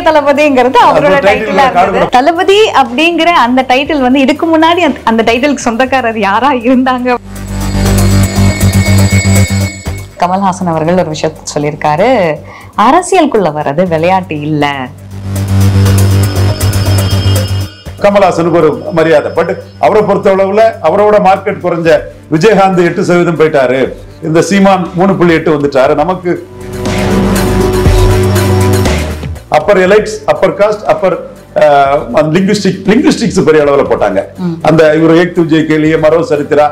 தளபதிங்கிறது அவரோட அது title டைட்டிலா ல காடு இருந்தது தளபதி அப்படிங்கிற அந்த டைட்டில் வந்து இதுக்கு முன்னாடி அந்த- அந்த டைட்டிலுக்கு சொந்தக்காரர் யாரா இருந்தாங்க கமல்ஹாசன் அவர்கள் ஒரு விஷயத்த சொல்லியிருக்காரு அரசியலுக்குள்ள வர்றது விளையாட்டு இல்ல கமல்ஹாசனுக்கு ஒரு மரியாதை பட் அவரை பொறுத்தளவுல அவரோட மார்க்கெட் குறைஞ்ச விஜயகாந்த் எட்டு சதவீதம் போயிட்டாரு இந்த சீமான் மூணு புள்ளி எட்டு வந்துட்டாரு நமக்கு upper elites upper caste upper linguistic linguistics பெரிய அளவுல போட்டாங்க அந்த இவர் ஏக் துஜே கேலிய மரோ சரித்திரா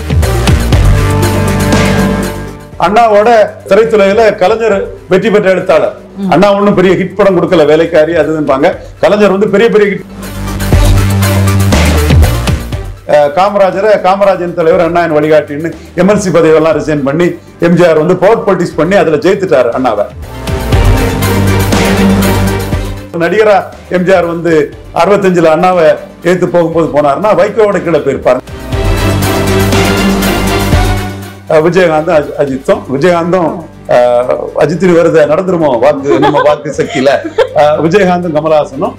அண்ணாவோட திரைத்துறையில கலைஞர் வெற்றி பெற்ற எழுத்தாளர் அண்ணா ஒண்ணும் பெரிய ஹிட் படம் கொடுக்கல வேலைக்காரி அதுன்னுபாங்க கலைஞர் வந்து பெரிய பெரிய hit அஹ் காமராஜரை காமராஜன் தலைவர் அண்ணாவின் வழிகாட்டின்னு எம்எல்சி பதவியெல்லாம் ரிசைன் பண்ணி எம்ஜிஆர் வந்து பவர் பாலிட்டிக்ஸ் பண்ணி அதுல ஜெயித்துட்டாரு அண்ணாவை நடிகரா எம்ஜிஆர் வந்து அறுபத்தஞ்சுல அண்ணாவை ஏத்து போகும்போது போனாருன்னா வைகோவோட கீழே போயிருப்பாரு அஹ் விஜயகாந்தும் அஜி- அஜித்தும் விஜயகாந்தும் அஹ், அஜித்தின் வருத நடந்துருமோ வாக்கு நம்ம வாக்கு சக்தியில அஹ், விஜயகாந்தும் கமலஹாசனும்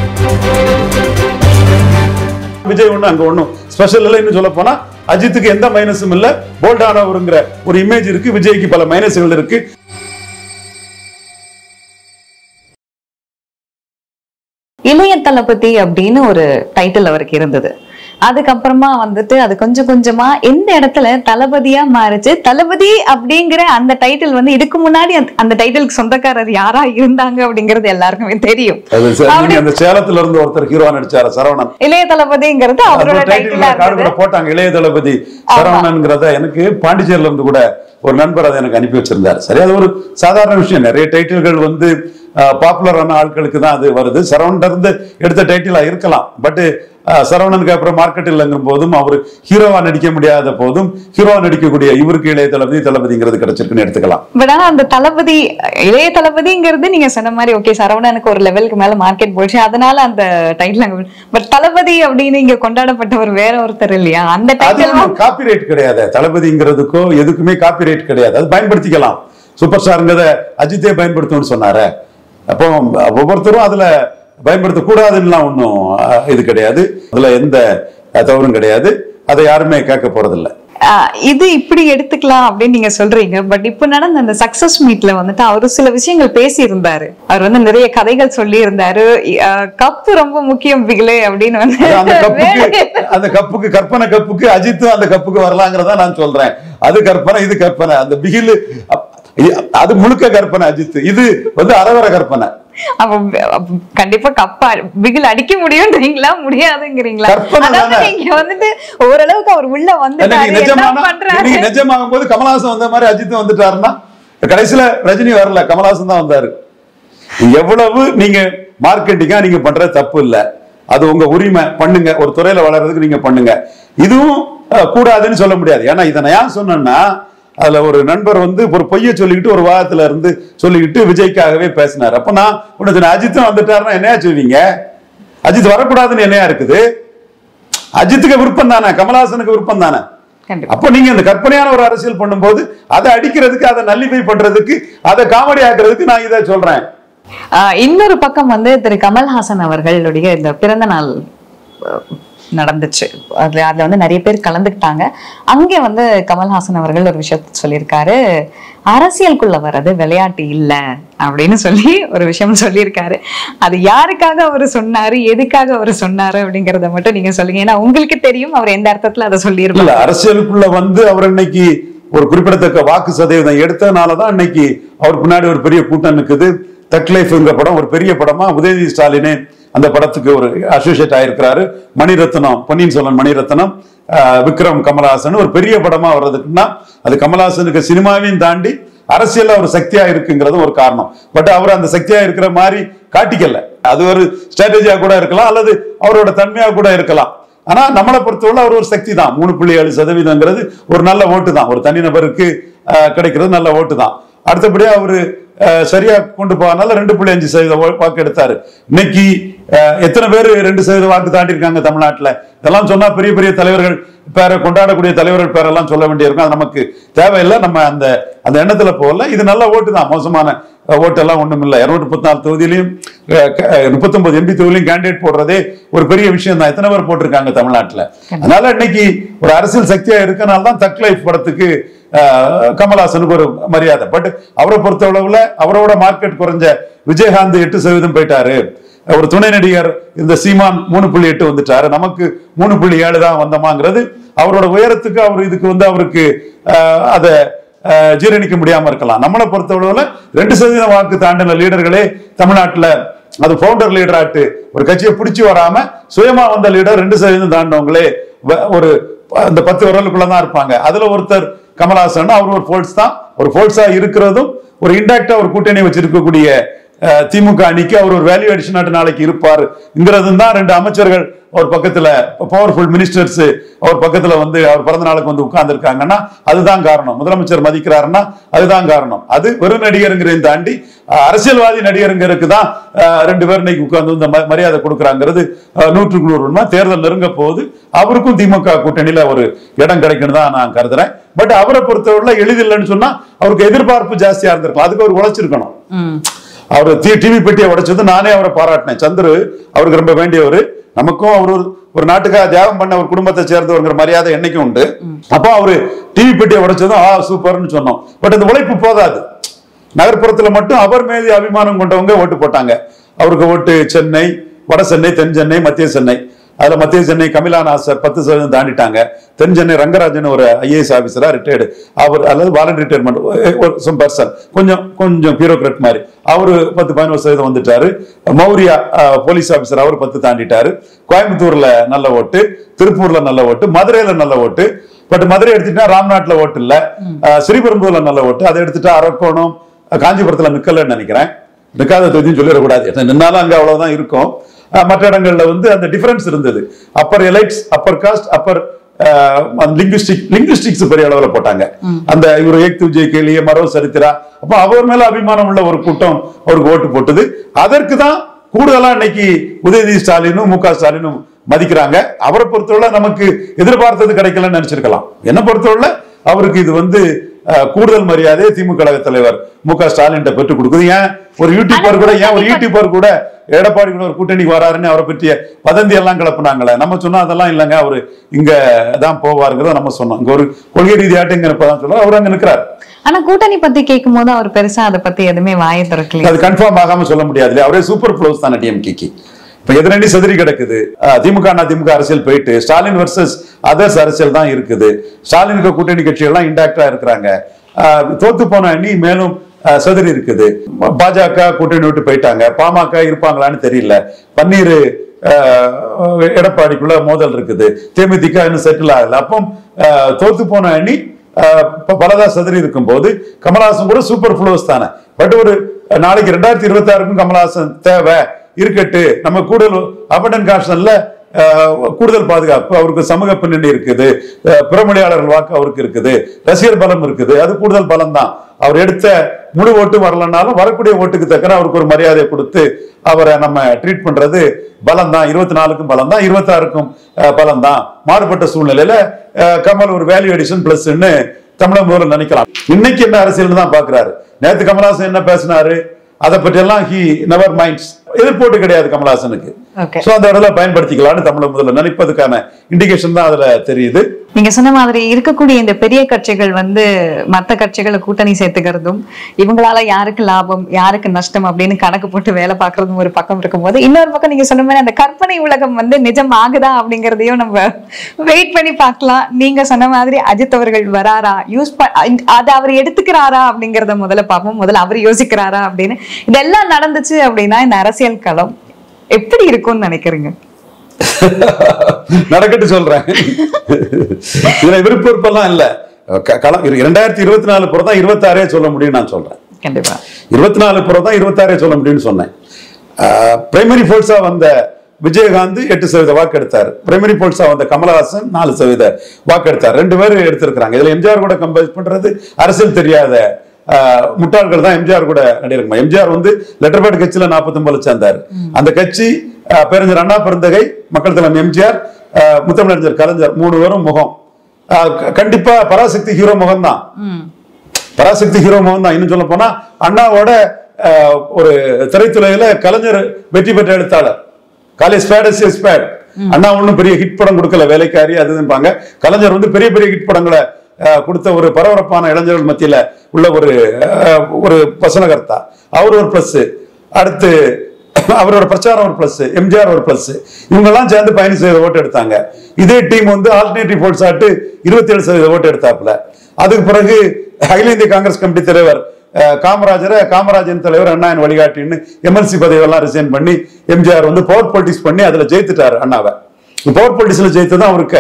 விஜய் ஒண்ணு அங்க ஒண்ணும் ஸ்பெஷல் இல்லைன்னு சொல்ல போனா அஜித்துக்கு எந்த மைனஸும் இல்ல போல்டானவருங்கிற ஒரு இமேஜ் இருக்கு விஜய்க்கு பல மைனஸ்கள் இருக்கு இளைய தளபதி அப்படின்னு ஒரு டைட்டில் அவருக்கு இருந்தது அதுக்கப்புறமா வந்துட்டு அது கொஞ்சம் கொஞ்சமா எந்த இடத்துல தளபதியா மாறுச்சு தளபதி அப்படிங்கிற அந்த டைட்டில் வந்து இதுக்கு முன்னாடி அந்த- அந்த டைட்டிலுக்கு சொந்தக்காரர் யாரா இருந்தாங்க அப்படிங்கிறது எல்லாருக்குமே தெரியும் அது சரி, அப்படி- நீங்க அந்த சேலத்துல இருந்து ஒருத்தர் ஹீரோவா நடிச்சாரு சரவணன் இளைய தளபதிங்கிறது அவரோட அது title டைட்டிலா ல காடு இருந்தது கூட போட்டாங்க இளைய தளபதி சரவணன்ங்கிறத எனக்கு பாண்டிச்சேரியில இருந்து கூட ஒரு நண்பர் அதை எனக்கு அனுப்பி வச்சிருந்தார் சரி அது ஒரு சாதாரண விஷயம் நிறைய டைட்டில்கள் வந்து பாப்புலரான ஆட்களுக்கு தான் அது வருது சரவணன் இருந்து எடுத்த டைட்டிலா இருக்கலாம் பட் சரவணனுக்கு அப்புறம் மார்க்கெட் இல்லைங்கும் போதும் அவர் ஹீரோவா நடிக்க முடியாத போதும் ஹீரோவா நடிக்கக்கூடிய இவருக்கு இளைய தளபதி தளபதிங்கிறது கிடைச்சிருக்குன்னு எடுத்துக்கலாம் பட் ஆனா அந்த தளபதி இளைய தளபதிங்கிறது நீங்க சொன்ன மாதிரி ஓகே சரவணனுக்கு ஒரு லெவலுக்கு மேல மார்க்கெட் போயிடுச்சு அதனால அந்த டைட்டில் பட் தளபதி அப்படின்னு இங்க கொண்டாடப்பட்டவர் வேற ஒருத்தர் இல்லையா அந்த அது டைட்டில் காப்பிரைட் கிடையாது தளபதிங்கிறதுக்கோ எதுக்குமே காப்பிரைட் கிடையாது அது பயன்படுத்திக்கலாம் சூப்பர் ஸ்டாருங்கிறத அஜித்தே பயன்படுத்தணும்னு சொன்னாரு அப்போ ஒவ்வொருத்தரும் அதுல பயன்படுத்தக்கூடாதுன்னுலாம் ஒன்றும் இது கிடையாது அதுல எந்த அஹ், தவறும் கிடையாது அதை யாருமே கேட்க போறதில்ல ஆஹ் இது இப்படி எடுத்துக்கலாம் அப்படின்னு நீங்க சொல்றீங்க பட் இப்ப நடந்த அந்த சக்சஸ் மீட்ல வந்துட்டு அவரு சில விஷயங்கள் பேசி இருந்தாரு அவர் வந்து நிறைய கதைகள் சொல்லி இருந்தாரு கப்பு ரொம்ப முக்கியம் பிகிலே அப்படின்னு வந்து அது அந்த கப்புக்கு வேற- அந்த கப்புக்கு கற்பனை கப்புக்கு அஜித்தும் அந்த கப்புக்கு வரலாங்கிறத நான் சொல்றேன் அது கற்பனை இது கற்பனை அந்த பிகில் அது முழுக்க கற்பனை அஜித் இது வந்து அரவர கற்பனை அப்ப அப்ப கண்டிப்பா கப்பா பிகில் அடிக்க முடியும்ன்றீங்களா முடியாதுங்கிறீங்களா கற்பனை அதாவது தானே. நீங்க வந்துட்டு ஓரளவுக்கு அவர் உள்ள வந்துட்டாரு இன்னைக்கு என்ன நிஜமானா பண்றாரு இன்னைக்கு நிஜமாகும் போது கமலஹாசன் வந்த மாதிரி அஜித் வந்துட்டாருன்னா கடைசியில ரஜினி வரல கமலஹாசன் தான் வந்தாரு எவ்வளவு நீங்க மார்க்கெட்டிங்கா நீங்க பண்ற தப்பு இல்ல அது உங்க உரிமை பண்ணுங்க ஒரு துறையில வளர்றதுக்கு நீங்க பண்ணுங்க இதுவும் அஹ், கூடாதுன்னு சொல்ல முடியாது ஏன்னா இதை நான் ஏன் சொன்னேன்னா அதுல ஒரு நண்பர் வந்து ஒரு பொய்ய சொல்லிக்கிட்டு ஒரு வாதத்துல இருந்து சொல்லிக்கிட்டு விஜய்க்காகவே பேசினார் அப்ப நான் உன்னை சொன்னேன், அஜித்தும் வந்துட்டாருன்னா என்னையா சொல்வீங்க அஜித் வரக்கூடாதுன்னு என்னையா இருக்குது அஜித்துக்கு விருப்பம் தானே கமலஹாசனுக்கு விருப்பம் தானே கண்டிப்பா அப்போ நீங்க இந்த கற்பனையான ஒரு அரசியல் பண்ணும்போது அதை அடிக்கிறதுக்கு அதை நல்லிஃபை பண்றதுக்கு அதை காமெடி ஆக்குறதுக்கு நான் இதை சொல்றேன் ஆஹ் இன்னொரு பக்கம் வந்து திரு கமல்ஹாசன் அவர்களுடைய இந்த பிறந்த நாள் அஹ், நடந்துச்சு அது அதுல வந்து நிறைய பேர் கலந்துக்கிட்டாங்க அங்கே வந்து கமல்ஹாசன் அவர்கள் ஒரு விஷயத்த சொல்லியிருக்காரு அரசியலுக்குள்ள வர்றது விளையாட்டு இல்ல அப்படின்னு சொல்லி ஒரு விஷயம் சொல்லியிருக்காரு அது யாருக்காக அவர் சொன்னாரு எதுக்காக அவர் சொன்னாரு அப்படிங்கறத மட்டும் நீங்க சொல்லுங்க ஏன்னா உங்களுக்கு தெரியும் அவர் எந்த அர்த்தத்துல அதை இல்ல சொல்லியிருப்பாரு அரசியலுக்குள்ள வந்து அவர் இன்னைக்கு ஒரு குறிப்பிடத்தக்க வாக்கு சதவீதம் எடுத்ததுனாலதான் இன்னைக்கு அவர் பின்னாடி ஒரு பெரிய கூட்டம் நிக்குது தக் லைஃப்ங்கிற படம் ஒரு பெரிய படமா உதயநிதி ஸ்டாலினே அந்த படத்துக்கு ஒரு அசோசியேட் ஆயிருக்கிறாரு மணிரத்னம் பொன்னியின் செல்வன் மணிரத்னம் ஆஹ், விக்ரம் கமலஹாசன் ஒரு பெரிய படமா வர்றதுக்குன்னா அது கமலஹாசனுக்கு சினிமாவையும் தாண்டி அரசியல்ல ஒரு சக்தியா இருக்குங்கிறது ஒரு காரணம் பட் அவர் அந்த சக்தியா இருக்கிற மாதிரி காட்டிக்கல அது ஒரு ஸ்ட்ராட்டஜியா கூட இருக்கலாம் அல்லது அவரோட தன்மையா கூட இருக்கலாம் ஆனா நம்மளை பொறுத்தவரை அவர் ஒரு சக்தி தான் மூணு புள்ளி ஏழு சதவீதங்கிறது ஒரு நல்ல ஓட்டு தான் ஒரு தனிநபருக்கு ஆஹ், கிடைக்கிறது நல்ல ஓட்டு தான் அடுத்தபடியா அவரு ஆஹ், சரியா கொண்டு போனால ரெண்டு புள்ளி அஞ்சு சதவீதம் வா- வாக்கு எடுத்தாரு இன்னைக்கு அஹ், எத்தனை பேர் ரெண்டு சதவீத வாக்கு தாண்டி இருக்காங்க தமிழ்நாட்டுல இதெல்லாம் சொன்னா பெரிய பெரிய தலைவர்கள் பேரை கொண்டாடக்கூடிய தலைவர்கள் பேரெல்லாம் சொல்ல வேண்டியிருக்கும் அது நமக்கு தேவையில்லை நம்ம அந்த அந்த எண்ணத்துல போகல இது நல்ல ஓட்டு தான் மோசமான அஹ், ஓட்டெல்லாம் ஒண்ணும் இல்லை இருநூற்றி முப்பத்தி நாலு தொகுதியிலையும் முப்பத்தொன்பது எம்பி தொகுதியிலையும் கேண்டிடேட் போடுறதே ஒரு பெரிய விஷயம் தான் எத்தனை பேர் போட்டிருக்காங்க தமிழ்நாட்டுல அதனால இன்னைக்கு ஒரு அரசியல் சக்தியா இருக்கனால தான் தக் லைஃப் படத்துக்கு அஹ், கமல்ஹாசனுக்கு ஒரு மரியாதை பட் அவரை பொறுத்தளவுல அவரோட மார்க்கெட் குறைஞ்ச விஜயகாந்த் எட்டு சதவீதம் போயிட்டாரு ஒரு துணை நடிகர் இந்த சீமான் மூணு புள்ளி எட்டு வந்துட்டாரு நமக்கு மூணு புள்ளி ஏழு தான் வந்தோமாங்கிறது அவரோட உயரத்துக்கு அவர் இதுக்கு வந்து அவருக்கு அஹ், அதை அஹ், ஜீரணிக்க முடியாம இருக்கலாம் நம்மளை பொறுத்தளவுல ரெண்டு சதவீதம் வாக்கு தாண்டின லீடர்களே தமிழ்நாட்டுல அது ஃபவுண்டர் லீடர் ஆட்டு ஒரு கட்சியை பிடிச்சி வராம சுயமா வந்த லீடர் ரெண்டு சதவீதம் தாண்டினவங்களே வ- ஒரு அந்த பத்து விரலுக்குள்ள தான் இருப்பாங்க அதுல ஒருத்தர் கமல்ஹாசன் அவர் ஒரு ஃபோல்ஸ் தான் ஒரு ஃபோல்ஸா இருக்கிறதும் ஒரு இன்டாக்டா ஒரு கூட்டணி வச்சிருக்கக்கூடிய அஹ், திமுக அணிக்கு அவர் ஒரு வேல்யூ அடிஷன் நாளைக்கு இருப்பாருங்கிறது தான் ரெண்டு அமைச்சர்கள் ஒரு பக்கத்துல பவர்ஃபுல் மினிஸ்டர்ஸ் அவர் பக்கத்துல வந்து அவர் பிறந்த நாளுக்கு வந்து உட்கார்ந்து இருக்காங்கன்னா அதுதான் காரணம் முதலமைச்சர் மதிக்கிறாருன்னா அதுதான் காரணம் அது வெறும் நடிகருங்கிறதையும் தாண்டி அஹ், அரசியல்வாதி நடிகருங்கிறதுக்கு தான் அஹ், ரெண்டு பேர் இன்னைக்கு உட்கார்ந்து இந்த ம- மரியாதை கொடுக்குறாங்கிறது அஹ், நூற்றுக்கு நூறு உண்மை தேர்தல் நெருங்க போகுது அவருக்கும் திமுக கூட்டணியில ஒரு இடம் கிடைக்குன்னு தான் நான் கருதுறேன் பட் அவரை பொறுத்தவரை எளிதில்லைன்னு சொன்னா அவருக்கு எதிர்பார்ப்பு ஜாஸ்தியா இருந்திருக்கும் அதுக்கு அவர் உழைச்சிருக்கணும் ம் அவர் டிவி பெட்டியை உடைச்சது நானே அவரை பாராட்டினேன் சந்துரு அவருக்கு ரொம்ப வேண்டியவர் நமக்கும் அவர் ஒரு ஒரு நாட்டுக்காக தியாகம் பண்ண ஒரு குடும்பத்தை சேர்ந்தவருங்கிற மரியாதை என்னைக்கும் உண்டு அப்போ அவரு டிவி பெட்டியை உடைச்சதும் ஆ சூப்பர்னு சொன்னோம் பட் அந்த உழைப்பு போதாது நகர்ப்புறத்துல மட்டும் அவர் மீது அபிமானம் கொண்டவங்க ஓட்டு போட்டாங்க அவருக்கு ஓட்டு சென்னை வட சென்னை தென் சென்னை மத்திய சென்னை அதுல மத்திய சென்னை கமிலா நாசர் பத்து சதவீதம் தாண்டிட்டாங்க தென் சென்னை ரங்கராஜன் ஒரு ஐஏஎஸ் ஆபீசரா ரிட்டையர்டு அவர் அல்லது வாலண்ட் ரிட்டையர்மெண்ட் ஒரு சம் பர்சன் கொஞ்சம் கொஞ்சம் பியூரோக்ராட் மாதிரி அவரு பத்து பதினோரு சதவீதம் வந்துட்டாரு மௌரியா அஹ், போலீஸ் ஆபீசர் அவர் பத்து தாண்டிட்டாரு கோயம்புத்தூர்ல நல்ல ஓட்டு திருப்பூர்ல நல்ல ஓட்டு மதுரையில நல்ல ஓட்டு பட் மதுரை எடுத்துட்டா ராம்நாட்ல ஓட்டு இல்ல அஹ், ஸ்ரீபெரும்புதூர்ல நல்ல ஓட்டு அதை எடுத்துட்டா அரக்கோணம் அஹ், காஞ்சிபுரத்துல நிக்கலன்னு நினைக்கிறேன் நிக்காத தொகுதியும் சொல்லிடக்கூடாது ஏன்னா நின்னாலும் அங்க அவ்வளவுதான் இருக்கும் அஹ், மற்ற இடங்கள்ல வந்து அந்த டிஃபரன்ஸ் இருந்தது upper elites upper caste upper linguistic linguistics பெரிய அளவுல போட்டாங்க அந்த இவர் ஏக் துஜே கேளிய மரோ சரித்திரா அப்ப அவர் மேல அபிமானம் உள்ள ஒரு கூட்டம் அவருக்கு ஓட்டு போட்டது அதற்கு தான் கூடுதலா இன்னைக்கு உதயநிதி ஸ்டாலினும் மு க ஸ்டாலினும் மதிக்கிறாங்க அவரை பொறுத்தவரை நமக்கு எதிர்பார்த்தது கிடைக்கலன்னு நினைச்சிருக்கலாம் என்ன பொறுத்தவரை அவருக்கு இது வந்து அஹ், கூடுதல் மரியாதை திமுக கழக தலைவர் மு க ஸ்டாலின் பெற்றுக் கொடுக்குது ஏன் ஒரு யூடியூபர் கூட ஏன் ஒரு யூடியூபர் கூட எடப்பாடி கூட ஒரு கூட்டணிக்கு வராருன்னு அவரை பற்றிய வதந்தி எல்லாம் கிளப்புனாங்களே நம்ம சொன்னா அதெல்லாம் இல்லைங்க அவரு இங்க தான் போவாருங்கிறத நம்ம சொன்னோம் இங்க ஒரு கொள்கை ரீதியாட்டு இங்க இப்பதான் சொல்ல அவர் அங்க நிற்கிறார் ஆனா கூட்டணி பத்தி கேட்கும் போது அவர் பெருசா அதை பத்தி எதுவுமே வாயை திறக்கல அது கன்ஃபார்ம் ஆகாம சொல்ல முடியாது இல்லையா அவரே சூப்பர் ப்ளோஸ் தானே டிஎம்கேக்கு இப்ப எதிரணி செதறி கிடக்குது அஹ் திமுக அண்ணா திமுக அரசியல் போயிட்டு ஸ்டாலின் வர்சஸ் அதர்ஸ் அரசியல் தான் இருக்குது ஸ்டாலினுக்கு கூட்டணி கட்சிகள்லாம் இன்டாக்டா இருக்கிறாங்க அஹ் தோத்து போன அணி மேலும் அஹ், செதறி இருக்குது பாஜக கூட்டணி விட்டு போயிட்டாங்க பாமக இருப்பாங்களான்னு தெரியல பன்னீர் அஹ், எடப்பாடிக்குள்ள மோதல் இருக்குது தேமுதிக இன்னும் செட்டில் ஆகல அப்போ அஹ், தோத்து போன அணி அஹ், ப- பலதா சதுரி இருக்கும் போது கமலஹாசன் கூட சூப்பர் ஃப்ளோஸ் தானே பட் ஒரு நாளைக்கு ரெண்டாயிரத்தி இருபத்தி ஆறுக்கும் கமலஹாசன் தேவை இருக்கட்டு நம்ம கூடுதல் அபண்டன் காஷன்ல கூடுதல் பாதுகாப்பு அவருக்கு சமூக பின்னணி இருக்குது அஹ், பிறமொழியாளர்கள் வாக்கு அவருக்கு இருக்குது ரசிகர் பலம் இருக்குது அது கூடுதல் பலம் தான் அவர் எடுத்த முழு ஓட்டு வரலனாலும் வரக்கூடிய ஓட்டுக்கு தக்கன அவருக்கு ஒரு மரியாதையை கொடுத்து அவரை நம்ம ட்ரீட் பண்றது பலம் தான் இருபத்தி நாலுக்கும் பலம் தான் இருபத்தாறுக்கும் பலம் தான் மாறுபட்ட சூழ்நிலையில அஹ், கமல் ஒரு வேல்யூ அடிஷன் பிளஸ்ன்னு தமிழக முதல்வர் நினைக்கலாம் இன்னைக்கு என்ன அரசியல் தான் பாக்குறாரு நேத்து கமலஹாசன் என்ன பேசினாரு அதை பற்றி எல்லாம் ஹி நெவர் மைண்ட்ஸ் எதிர்ப்போட்டு கிடையாது கமலஹாசனுக்கு Okay. சோ அந்த இடத்துல பயன்படுத்திக்கலாம்னு தமிழக முதல்வர் நினைப்பதுக்கான இண்டிகேஷன் தான் அதுல தெரியுது நீங்க சொன்ன மாதிரி இருக்கக்கூடிய இந்த பெரிய கட்சிகள் வந்து மத்த கட்சிகளை கூட்டணி சேர்த்துக்கிறதும் இவங்களால யாருக்கு லாபம் யாருக்கு நஷ்டம் அப்படின்னு கணக்கு போட்டு வேலை பார்க்கறதும் ஒரு பக்கம் இருக்கும்போது இன்னொரு பக்கம் நீங்க சொன்ன மாதிரி அந்த கற்பனை உலகம் வந்து நிஜம் ஆகுதா அப்படிங்கறதையும் நம்ம வெயிட் பண்ணி பார்க்கலாம் நீங்க சொன்ன மாதிரி அஜித் அவர்கள் வராரா யூஸ் அதை அவர் எடுத்துக்கிறாரா அப்படிங்கறத முதல்ல பார்ப்போம் முதல்ல அவர் யோசிக்கிறாரா அப்படின்னு இதெல்லாம் நடந்துச்சு அப்படின்னா இந்த அரசியல் களம் எப்படி இருக்கும்னு நினைக்கிறீங்க நடக்கட்டு சொல்றேன் இதுல விருப்ப விருப்பம்லாம் இல்ல க- களம் இரு- இரண்டாயிரத்தி இருபத்தி நாலு புறம் தான் இருபத்தாறே சொல்ல முடியும் நான் சொல்றேன் கண்டிப்பா இருபத்தி நாலு புறம் தான் இருபத்தாறே சொல்ல முடியும்னு சொன்னேன் பிரைமரி ஃபோர்ஸா வந்த விஜயகாந்த் எட்டு சதவீத வாக்கு எடுத்தார் பிரைமரி ஃபோர்ஸா வந்த கமலஹாசன் நாலு சதவீத வாக்கு எடுத்தார் ரெண்டு பேரும் எடுத்திருக்கிறாங்க இதுல எம்ஜிஆர் கூட கம்பேர் பண்றது அரசியல் தெரியாத ஆஹ், முட்டாள்கள் தான் எம்ஜிஆர் கூட நடிகர் எம்ஜிஆர் வந்து லெட்டர்பேட் கட்சியில 49 சேர்ந்தார் அந்த கட்சி அஹ், பேரறிஞர் அண்ணா பெருந்தகை மக்கள் தலைவர் எம்ஜிஆர் அஹ், முத்தமிழறிஞர் கலைஞர் மூணு பேரும் முகம் அஹ், க- கண்டிப்பா பராசக்தி ஹீரோ முகம் தான் ம் பராசக்தி ஹீரோ மோகன் தான் இன்னும் சொல்ல போனா அண்ணாவோட அஹ், ஒரு திரைத்துறையில கலைஞர் வெற்றி பெற்ற எழுத்தாளர் காலேஜ் ஸ்பேட் ஸ்பேட் அண்ணா ஒன்றும் பெரிய ஹிட் படம் கொடுக்கல வேலைக்காரி அது இதும்பாங்க கலைஞர் வந்து பெரிய பெரிய ஹிட் படங்களை அஹ், கொடுத்த ஒரு பரபரப்பான இளைஞர்கள் மத்தியில உள்ள ஒரு அஹ், ஒரு வசனகர்த்தா அவர் ஒரு பிளஸ் அடுத்து அவரோட பிரச்சாரம் ஒரு பிளஸ் எம்ஜிஆர் ஒரு பிளஸ் இவங்கெல்லாம் சேர்ந்து பயணி செய்த ஓட்டு எடுத்தாங்க இதே டீம் வந்து ஆல்டர்னேட்டிவ் போல்ஸ் ஆட்டு இருபத்தி ஏழு சதவீத ஓட்டு எடுத்தாப்புல அதுக்கு பிறகு அகில இந்திய காங்கிரஸ் கமிட்டி தலைவர் அஹ், காமராஜரை காமராஜன் தலைவர் அண்ணாயின் வழிகாட்டின்னு எம்எல்சி பதவியெல்லாம் ரிசைன் பண்ணி எம்ஜிஆர் வந்து பவர் பொலிட்டிக்ஸ் பண்ணி அதுல ஜெயித்துட்டாரு அண்ணாவை பவர் பொலிட்டிக்ஸ்ல ஜெயித்து தான் அவருக்கு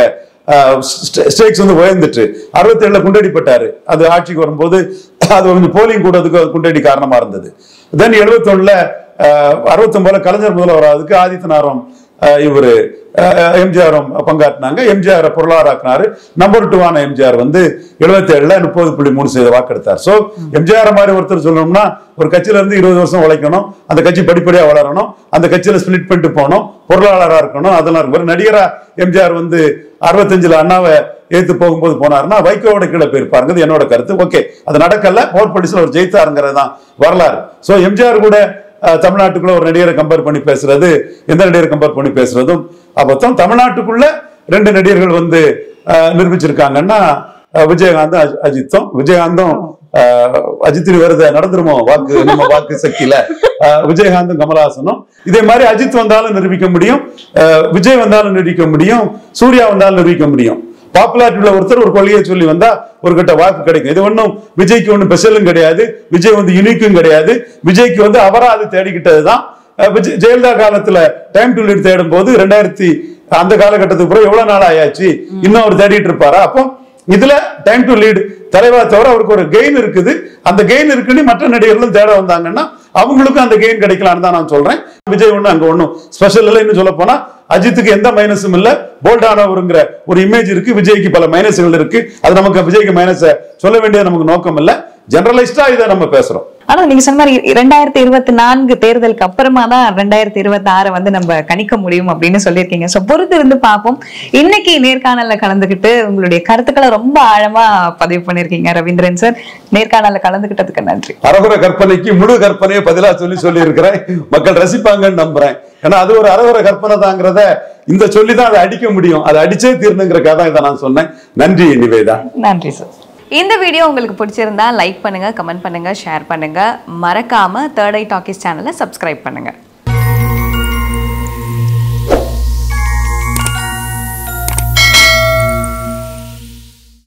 ஸ்டேக்ஸ் வந்து உயர்ந்துட்டு அறுபத்தி ஏழுல குண்டடிப்பட்டாரு அது ஆட்சிக்கு வரும்போது அது கொஞ்சம் போலிங் கூடதுக்கு அது குண்டடி காரணமா இருந்தது தென் எழுபத்தி ஒண்ணுல அறுபத்தொன்பதுல கலைஞர் முதல்வராதுக்கு ஆதித்தனாரும் இவர் எம்ஜிஆரும் பங்காற்றினாங்க எம்ஜிஆர் பொருளாதாராக்குனாரு நம்பர் டூவான எம்ஜிஆர் வந்து எழுபத்தி ஏழுல முப்பது புள்ளி மூணு சதவீத வாக்கெடுத்தார் சோ எம்ஜிஆர் மாதிரி ஒருத்தர் சொல்லணும்னா ஒரு கட்சியில இருந்து இருபது வருஷம் உழைக்கணும் அந்த கட்சி படிப்படியா வளரணும் அந்த கட்சியில ஸ்பிளிட் பண்ணிட்டு போகணும் பொருளாளரா இருக்கணும் அதெல்லாம் இருக்கும் ஒரு நடிகரா எம்ஜிஆர் வந்து அறுபத்தஞ்சுல அண்ணாவை ஏத்து போகும்போது போனாருன்னா வைகோவோட கீழே போயிருப்பாருங்கிறது என்னோட கருத்து ஓகே அது நடக்கல போர் போலீஸ்ல ஒரு ஜெயித்தாருங்கிறது தான் வரலாறு சோ எம்ஜிஆர் கூட அஹ், தமிழ்நாட்டுக்குள்ள ஒரு நடிகரை கம்பேர் பண்ணி பேசுறது எந்த நடிகரை கம்பேர் பண்ணி பேசுறதும் அப்பதான் தமிழ்நாட்டுக்குள்ள ரெண்டு நடிகர்கள் வந்து அஹ், நிரூபிச்சிருக்காங்கன்னா அஹ், விஜயகாந்தும் அஜி- அஜித்தும் விஜயகாந்தும் அஹ், அஜித்தின் வருத நடந்துருமோ வாக்கு நம்ம வாக்கு சக்தியில அஹ், விஜயகாந்தும் கமலஹாசனும் இதே மாதிரி அஜித் வந்தாலும் நிரூபிக்க முடியும் அஹ், விஜய் வந்தாலும் நிரூபிக்க முடியும் சூர்யா வந்தாலும் நிரூபிக்க முடியும் பாப்புலாரிட்டியில ஒருத்தர் ஒரு கொள்கையை சொல்லி வந்தா ஒரு கட்ட வாக்கு கிடைக்கும் இது ஒன்றும் விஜய்க்கு ஒன்றும் ஸ்பெஷலும் கிடையாது விஜய் வந்து யூனிக்கும் கிடையாது விஜய்க்கு வந்து அவரா அது தேடிக்கிட்டதுதான் அஹ் விஜய் ஜெயலலிதா காலத்துல டைம் டு லீட் தேடும் போது ரெண்டாயிரத்தி அந்த காலகட்டத்துக்கு பிறகு எவ்வளவு நாள் ஆயாச்சு இன்னும் அவர் தேடிட்டு இருப்பாரா அப்போ இதுல டைம் டு லீட் தலைவா தவிர அவருக்கு ஒரு கெயின் இருக்குது அந்த கெயின் இருக்குன்னு மற்ற நடிகர்களும் தேட வந்தாங்கன்னா அவங்களுக்கும் அந்த கெயின் கிடைக்கலாம்னு தான் நான் சொல்றேன் விஜய் ஒண்ணு அங்க ஒண்ணும் ஸ்பெஷல் இல்லை இன்னும் சொல்ல போனா அஜித்துக்கு எந்த மைனஸும் இல்ல போல்டானவருங்கிற ஒரு இமேஜ் இருக்கு விஜய்க்கு பல மைனஸ்கள் இருக்கு அது நமக்கு விஜய்க்கு மைனஸ சொல்ல வேண்டியது நமக்கு நோக்கம் இல்ல ஜெனரலைஸ்டா இதை நம்ம பேசுறோம் ஆனா நீங்க சொன்ன மாதிரி ரெண்டாயிரத்தி இருபத்தி நான்கு தேர்தலுக்கு அப்புறமா தான் ரெண்டாயிரத்தி இருபத்தி ஆறை வந்து நம்ம கணிக்க முடியும் அப்படின்னு சொல்லியிருக்கீங்க சோ பொறுத்து இருந்து பார்ப்போம் இன்னைக்கு நேர்காணல்ல கலந்துக்கிட்டு உங்களுடைய கருத்துக்களை ரொம்ப ஆழமா பதிவு பண்ணிருக்கீங்க ரவீந்திரன் சார் நேர்காணல்ல கலந்துக்கிட்டதுக்கு நன்றி அரகுர கற்பனைக்கு முழு கற்பனையை பதிலா சொல்லி சொல்லி இருக்கிறேன் மக்கள் ரசிப்பாங்கன்னு நம்புறேன் ஏன்னா அது ஒரு அரகுர கற்பனை தாங்கிறத இந்த சொல்லி தான் அதை அடிக்க முடியும் அதை அடிச்சே தீர்ந்துங்கிறக்காக தான் இதை நான் சொன்னேன் நன்றி நிவேதா நன்றி சார் இந்த வீடியோ உங்களுக்கு பிடிச்சிருந்தா லைக் பண்ணுங்க கமெண்ட் பண்ணுங்க ஷேர் பண்ணுங்க மறக்காம தேர்ட் ஐ டாக்கிஸ் சேனலை சப்ஸ்கிரைப் பண்ணுங்க